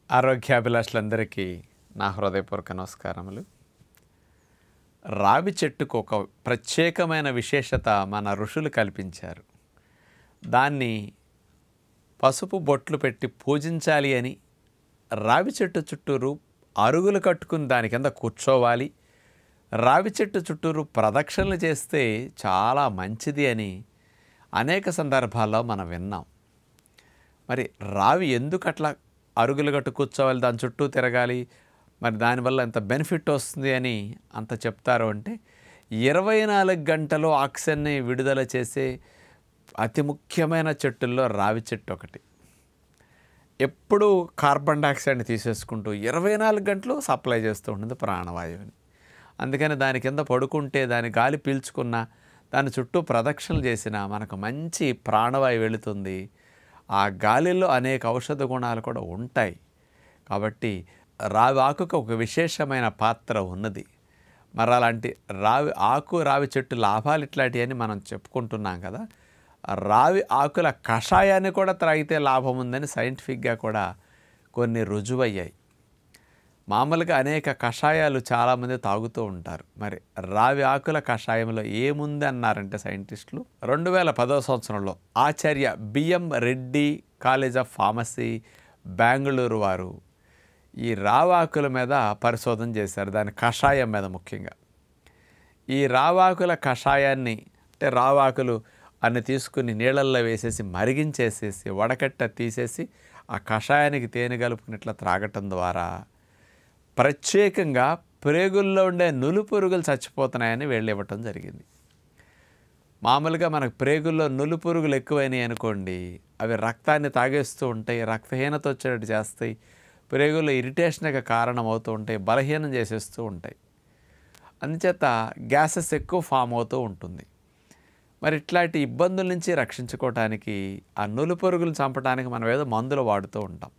ఆరోగ్యాభిలాషులందరికీ నా హృదయపూర్వక నమస్కారములు రావి చెట్టుకు ఒక ప్రత్యేకమైన విశేషత మన ఋషులు కల్పించారు దాన్ని పసుపు బొట్లు పెట్టి పూజించాలి అని రావి చెట్టు చుట్టూరు అరుగులు కట్టుకుని దాని కింద కూర్చోవాలి రావి చెట్టు చుట్టూరు ప్రదక్షిణలు చేస్తే చాలా మంచిది అని అనేక సందర్భాల్లో మనం విన్నాం మరి రావి ఎందుకు అట్లా అరుగులు కట్టు కూర్చోవాలి దాని చుట్టూ తిరగాలి మరి దానివల్ల ఎంత బెనిఫిట్ వస్తుంది అని అంత చెప్తారు అంటే ఇరవై నాలుగు గంటలు ఆక్సిజన్ని విడుదల చేసే అతి ముఖ్యమైన చెట్టుల్లో రావి చెట్టు ఒకటి ఎప్పుడూ కార్బన్ డైఆక్సైడ్ని తీసేసుకుంటూ ఇరవై నాలుగు గంటలు సప్లై చేస్తూ ఉంటుంది ప్రాణవాయువుని అందుకని దాని కింద పడుకుంటే దాని గాలి పీల్చుకున్న దాని చుట్టూ ప్రదక్షిణలు చేసినా మనకు మంచి ప్రాణవాయువు వెళుతుంది ఆ గాలిలో అనేక ఔషధ గుణాలు కూడా ఉంటాయి కాబట్టి రావి ఆకుకు ఒక విశేషమైన పాత్ర ఉన్నది మరి అలాంటి రావి ఆకు రావి చెట్టు లాభాలు ఇట్లాంటివి అని మనం చెప్పుకుంటున్నాం కదా రావి ఆకుల కషాయాన్ని కూడా త్రాగితే లాభం ఉందని సైంటిఫిక్గా కూడా కొన్ని రుజువయ్యాయి మామూలుగా అనేక కషాయాలు చాలామంది తాగుతూ ఉంటారు మరి రావి ఆకుల కషాయంలో ఏముంది అన్నారంటే సైంటిస్టులు రెండు వేల పదో సంవత్సరంలో Acharya BM Reddy college of pharmacy Bengaluru వారు ఈ రావాకుల మీద పరిశోధన చేశారు దాని కషాయం మీద ముఖ్యంగా ఈ రావాకుల కషాయాన్ని అంటే రావాకులు అన్ని తీసుకుని నీళ్ళల్లో వేసేసి మరిగించేసేసి వడకట్ట తీసేసి ఆ కషాయానికి తేనె కలుపుకుని ఇట్లా త్రాగటం ద్వారా ప్రత్యేకంగా ప్రేగుల్లో ఉండే నులు పురుగులు చచ్చిపోతున్నాయని వీళ్ళు ఇవ్వటం జరిగింది మామూలుగా మనకు ప్రేగుల్లో నులు పురుగులు ఎక్కువైనాయి అనుకోండి అవి రక్తాన్ని తాగేస్తూ ఉంటాయి రక్తహీనత వచ్చేటట్టు చేస్తాయి ప్రేగుల్లో ఇరిటేషన్కి కారణం అవుతూ ఉంటాయి బలహీనం చేసేస్తూ ఉంటాయి అందుచేత గ్యాసెస్ ఎక్కువ ఫామ్ అవుతూ ఉంటుంది మరి ఇట్లాంటి ఇబ్బందుల నుంచి రక్షించుకోవటానికి ఆ నులు పురుగులు చంపడానికి మనం ఏదో మందులు వాడుతూ ఉంటాం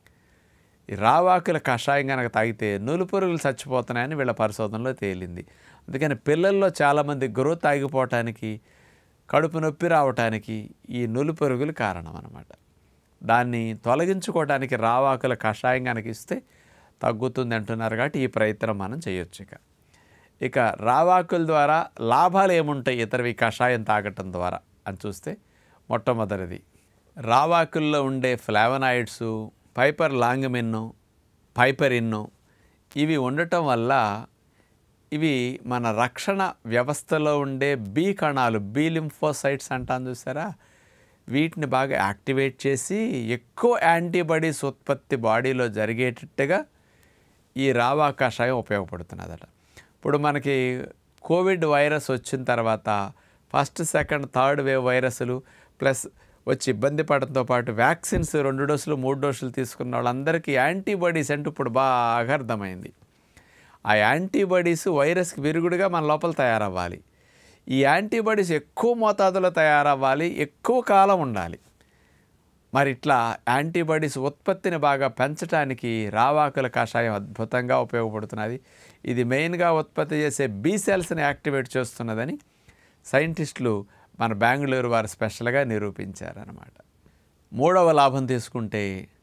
ఈ రావాకుల కషాయం కనుక తాగితే నులు పురుగులు చచ్చిపోతున్నాయని వీళ్ళ పరిశోధనలో తేలింది అందుకని పిల్లల్లో చాలామంది గ్రోత్ ఆగిపోవటానికి కడుపు నొప్పి రావటానికి ఈ నులు పురుగులు కారణం అన్నమాట దాన్ని తొలగించుకోవడానికి రావాకుల కషాయం కనుక ఇస్తే తగ్గుతుంది అంటున్నారు కాబట్టి ఈ ప్రయత్నం మనం చేయొచ్చు ఇక ఇక రావాకుల ద్వారా లాభాలు ఏముంటాయి ఇతరవి కషాయం తాగటం ద్వారా అని చూస్తే మొట్టమొదటిది రావాకుల్లో ఉండే ఫ్లావనాయిడ్స్ పైపర్ లాంగమిన్ను పైపరిన్ను ఇవి ఉండటం వల్ల ఇవి మన రక్షణ వ్యవస్థలో ఉండే బీ కణాలు బీ లింఫోసైట్స్ అంటాను చూసారా వీటిని బాగా యాక్టివేట్ చేసి ఎక్కువ యాంటీబాడీస్ ఉత్పత్తి బాడీలో జరిగేటట్టుగా ఈ రావా కషాయం ఉపయోగపడుతున్నదట ఇప్పుడు మనకి కోవిడ్ వైరస్ వచ్చిన తర్వాత ఫస్ట్ సెకండ్ థర్డ్ వేవ్ వైరస్లు ప్లస్ వచ్చి ఇబ్బంది పడడంతో పాటు వ్యాక్సిన్స్ రెండు డోసులు మూడు డోసులు తీసుకున్న వాళ్ళందరికీ యాంటీబాడీస్ అంటూ ఇప్పుడు బాగా అర్థమైంది ఆ యాంటీబాడీస్ వైరస్కి విరుగుడుగా మన లోపల తయారవ్వాలి ఈ యాంటీబాడీస్ ఎక్కువ మోతాదులో తయారవ్వాలి ఎక్కువ కాలం ఉండాలి మరి ఇట్లా యాంటీబాడీస్ ఉత్పత్తిని బాగా పెంచడానికి రావాకుల కషాయం అద్భుతంగా ఉపయోగపడుతున్నది ఇది మెయిన్గా ఉత్పత్తి చేసే బీ సెల్స్ని యాక్టివేట్ చేస్తున్నదని సైంటిస్టులు మన బెంగళూరు వారు స్పెషల్గా నిరూపించారనమాట మూడవ లాభం తీసుకుంటే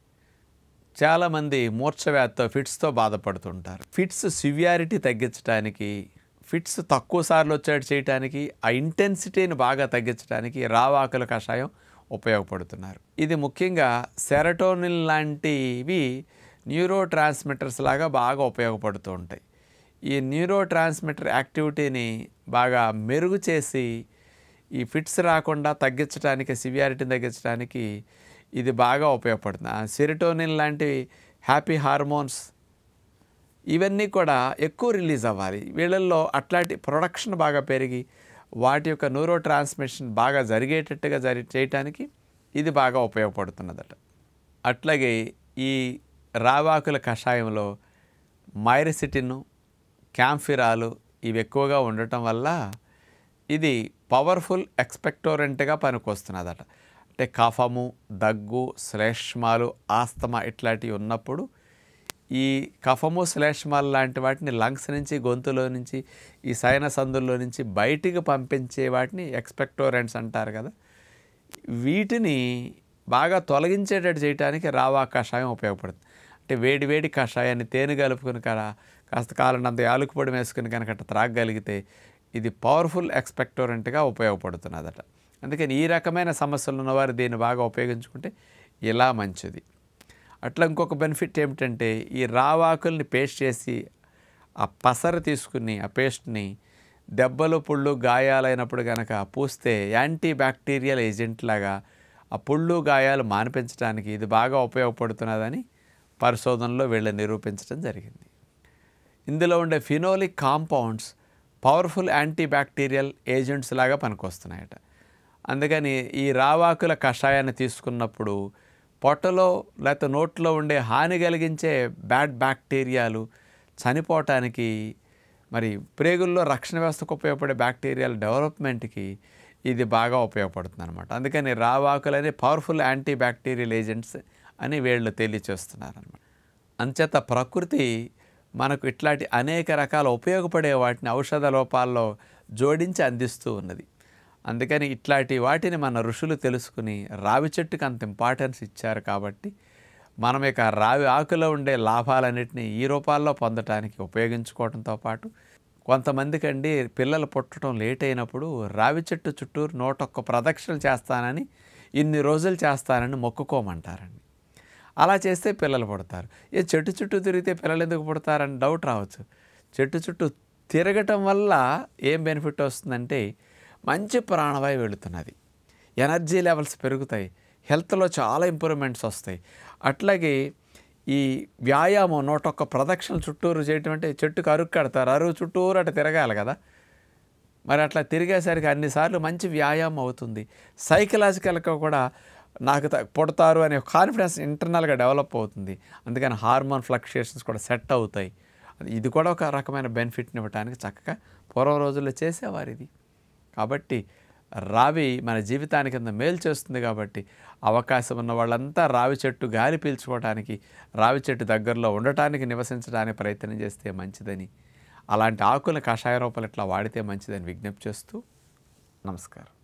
చాలామంది మూర్ఛవ్యాధితో ఫిట్స్తో బాధపడుతుంటారు ఫిట్స్ సివియారిటీ తగ్గించడానికి ఫిట్స్ తక్కువ సార్లు వచ్చేట్టు చేయడానికి ఆ ఇంటెన్సిటీని బాగా తగ్గించడానికి రావాకుల కషాయం ఉపయోగపడుతున్నారు ఇది ముఖ్యంగా సెరటోనిన్ లాంటివి న్యూరో ట్రాన్స్మిటర్స్ లాగా బాగా ఉపయోగపడుతూ ఉంటాయి ఈ న్యూరో ట్రాన్స్మిటర్ యాక్టివిటీని బాగా మెరుగు చేసి ఈ ఫిట్స్ రాకుండా తగ్గించడానికి సివియారిటీని తగ్గించడానికి ఇది బాగా ఉపయోగపడుతుంది ఆ సెరిటోనిన్ లాంటి హ్యాపీ హార్మోన్స్ ఇవన్నీ కూడా ఎక్కువ రిలీజ్ అవ్వాలి వీళ్ళల్లో అట్లాంటి ప్రొడక్షన్ బాగా పెరిగి వాటి యొక్క న్యూరో ట్రాన్స్మిషన్ బాగా జరిగేటట్టుగా జరి చేయటానికి ఇది బాగా ఉపయోగపడుతున్నదట అట్లాగే ఈ రావాకుల కషాయంలో మైరసిటిన్ క్యాంఫిరాలు ఇవి ఎక్కువగా ఉండటం వల్ల ఇది పవర్ఫుల్ ఎక్స్పెక్టోరెంట్గా పనికొస్తున్నదట అంటే కఫము దగ్గు శ్లేష్మాలు ఆస్తమా ఇట్లాంటివి ఉన్నప్పుడు ఈ కఫము శ్లేష్మాలు లాంటి వాటిని లంగ్స్ నుంచి గొంతులో నుంచి ఈ సైనస్ అందుల్లో నుంచి బయటికి పంపించే వాటిని ఎక్స్పెక్టోరెంట్స్ అంటారు కదా వీటిని బాగా తొలగించేటట్టు చేయడానికి రావా కషాయం ఉపయోగపడుతుంది అంటే వేడి వేడి కషాయాన్ని తేనె కలుపుకుని కదా కాస్త కాలంత యాలకు పొడి వేసుకుని కనుక అట్లా త్రాగగలిగితే ఇది పవర్ఫుల్ ఎక్స్పెక్టోరెంట్గా ఉపయోగపడుతున్నదట అందుకని ఈ రకమైన సమస్యలు ఉన్నవారు దీన్ని బాగా ఉపయోగించుకుంటే ఇలా మంచిది అట్లా ఇంకొక బెనిఫిట్ ఏమిటంటే ఈ రావాకుల్ని పేస్ట్ చేసి ఆ పసరు తీసుకుని ఆ పేస్ట్ని దెబ్బలు పుళ్ళు గాయాలైనప్పుడు కనుక పూస్తే యాంటీ బ్యాక్టీరియల్ ఏజెంట్ లాగా ఆ పుళ్ళు గాయాలు మానిపించడానికి ఇది బాగా ఉపయోగపడుతున్నదని పరిశోధనలో వీళ్ళు నిరూపించడం జరిగింది ఇందులో ఉండే phenolic compounds powerful anti bacterial agents లాగా పనికొస్తున్నాయట అందుకని ఈ రావాకుల కషాయాన్ని తీసుకున్నప్పుడు పొట్టలో లేకపోతే నోట్లో ఉండే హాని కలిగించే బ్యాడ్ బ్యాక్టీరియాలు చనిపోవటానికి మరి ప్రేగుల్లో రక్షణ వ్యవస్థకు ఉపయోగపడే బ్యాక్టీరియల్ డెవలప్మెంట్కి ఇది బాగా ఉపయోగపడుతుంది అనమాట అందుకని రావాకులు అనే పవర్ఫుల్ యాంటీ బ్యాక్టీరియల్ ఏజెంట్స్ అని వీళ్ళు తెలియచేస్తున్నారు అనమాట అంచేత ప్రకృతి మనకు ఇట్లాంటి అనేక రకాల ఉపయోగపడే వాటిని ఔషధ లోపాల్లో జోడించి అందిస్తూ ఉన్నది అందుకని ఇట్లాంటి వాటిని మన ఋషులు తెలుసుకుని రావి చెట్టుకు అంత ఇంపార్టెన్స్ ఇచ్చారు కాబట్టి మనం ఇక రావి ఆకులో ఉండే లాభాలన్నింటినీ ఈ రూపాల్లో పొందటానికి ఉపయోగించుకోవడంతో పాటు కొంతమందికి అండి పిల్లలు పుట్టడం లేట్ అయినప్పుడు రావి చెట్టు చుట్టూరు నూటొక్క ప్రదక్షిణలు చేస్తానని ఇన్ని రోజులు చేస్తానని మొక్కుకోమంటారండి అలా చేస్తే పిల్లలు పుడతారు ఏ చెట్టు చుట్టూ తిరిగితే పిల్లలు ఎందుకు పుడతారని డౌట్ రావచ్చు చెట్టు చుట్టూ తిరగటం వల్ల ఏం బెనిఫిట్ వస్తుందంటే మంచి ప్రాణవాయు వెళుతున్నది ఎనర్జీ లెవెల్స్ పెరుగుతాయి హెల్త్లో చాలా ఇంప్రూవ్మెంట్స్ వస్తాయి అట్లాగే ఈ వ్యాయామం నూటొక్క ప్రదక్షిణలు చుట్టూరు చేయటం అంటే చెట్టుకు అరుగు కడతారు అరుగు చుట్టూరు అట్లా తిరగాలి కదా మరి అట్లా తిరిగేసరికి అన్నిసార్లు మంచి వ్యాయామం అవుతుంది సైకలాజికల్గా కూడా నాకు త- పుడతారు అనే కాన్ఫిడెన్స్ ఇంటర్నల్గా డెవలప్ అవుతుంది అందుకని హార్మోన్ ఫ్లక్చుయేషన్స్ కూడా సెట్ అవుతాయి అది- ఇది కూడా ఒక రకమైన బెనిఫిట్ని ఇవ్వడానికి చక్కగా పూర్వం రోజుల్లో చేసేవారు ఇది కాబట్టి రావి మన జీవితానికి అంత మేలు చేస్తుంది కాబట్టి అవకాశం ఉన్న వాళ్ళంతా రావి చెట్టు గాలి పీల్చుకోవడానికి రావి చెట్టు దగ్గరలో ఉండటానికి నివసించడానికి ప్రయత్నం చేస్తే మంచిదని అలాంటి ఆకుల కషాయ రూపాలు ఇట్లా వాడితే మంచిదని విజ్ఞప్తి చేస్తూ నమస్కారం